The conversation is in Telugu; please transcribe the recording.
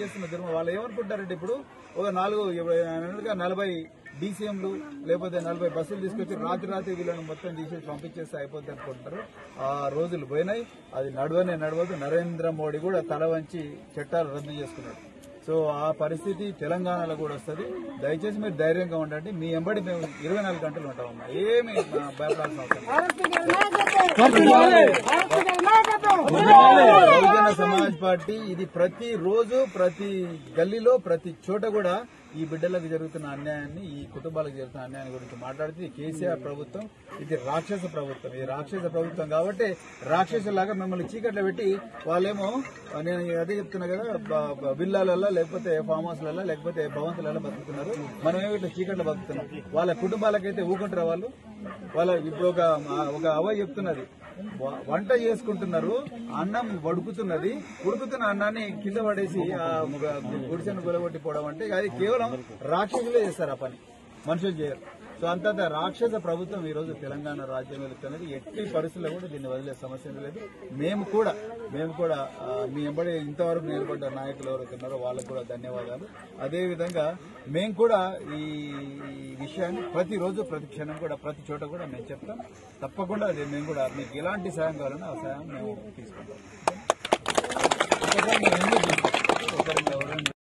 చేస్తున్న దుర్మ వాళ్ళు ఏమనుకుంటారంటే ఇప్పుడు ఒక నాలుగు ఇప్పుడు అన్నట్టుగా నలభై డీసీఎంలు లేకపోతే నలభై బస్సులు తీసుకొచ్చి రాత్రి రాత్రి వీళ్ళని మొత్తం తీసేసి పంపించేస్తే అయిపోద్ది అనుకుంటారు ఆ రోజులు పోయినాయి అది నడవనే నడవదు నరేంద్ర మోడీ కూడా తల వంచి చట్టాలు రద్దు చేసుకున్నాడు సో ఆ పరిస్థితి తెలంగాణలో కూడా వస్తుంది దయచేసి మీరు ధైర్యంగా ఉండండి మీ ఎంబడి మేము ఇరవై నాలుగు గంటలు ఉంటామమ్మా ఏమి ఆ, భయపడాల్సిన అవసరం లేదు. బహుజన సమాజ్ పార్టీ ఇది ప్రతి రోజు ప్రతి గల్లీలో ప్రతి చోట కూడా ఈ బిడ్డలకు జరుగుతున్న అన్యాయాన్ని ఈ కుటుంబాలకు జరుగుతున్న అన్యాయాన్ని గురించి మాట్లాడుతుంది కేసీఆర్ ప్రభుత్వం ఇది రాక్షస ప్రభుత్వం ఇది రాక్షస ప్రభుత్వం కాబట్టి రాక్షసులాగా మిమ్మల్ని చీకట్లో పెట్టి వాళ్ళేమో నేను అదే చెప్తున్నా కదా బ- బ- విల్లాలల్లో లేకపోతే ఫామ్ హౌస్లలో లేకపోతే భవంతులలో బతుకుతున్నారు మనం ఏమో ఇట్లా చీకట్లో బతుకుతున్నాం వాళ్ళ కుటుంబాలకైతే ఊకుంటారా వాళ్ళు వాళ్ళ ఇప్పుడు ఒక ఒక అవ్వ చెప్తున్నది వ- వంట చేసుకుంటున్నారు అన్నం వడుకుతున్నది ఉడుకుతున్న అన్నాన్ని కింద పడేసి ఆ గుడిసెను గులగొట్టిపోవడం అంటే అది కేవలం రాక్షసులే చేస్తారు ఆ పని మనుషులు చేయరు సో అంత రాక్షస ప్రభుత్వం ఈ రోజు తెలంగాణ రాజ్యం వెళ్తున్నది ఎట్టి పరిస్థితుల్లో కూడా దీన్ని వదిలే సమస్య లేదు మేము కూడా మేము కూడా ఆ, మీ ఎంబడి ఇంతవరకు నిలబడ్డ నాయకులు ఎవరైతే ఉన్నారో వాళ్ళకు కూడా ధన్యవాదాలు అదే విధంగా మేము కూడా ఈ ఈ విషయాన్ని ప్రతిరోజు ప్రతి క్షణం కూడా ప్రతి చోట కూడా మేము చెప్తాం తప్పకుండా అది మేము కూడా మీకు ఎలాంటి సాయం కావాలన్నా ఆ సాయం మేము తీసుకుంటాం ఒకసారి మేము ఎందుకు తీసుకుంటాం? ఒకరికి ఎవరైనా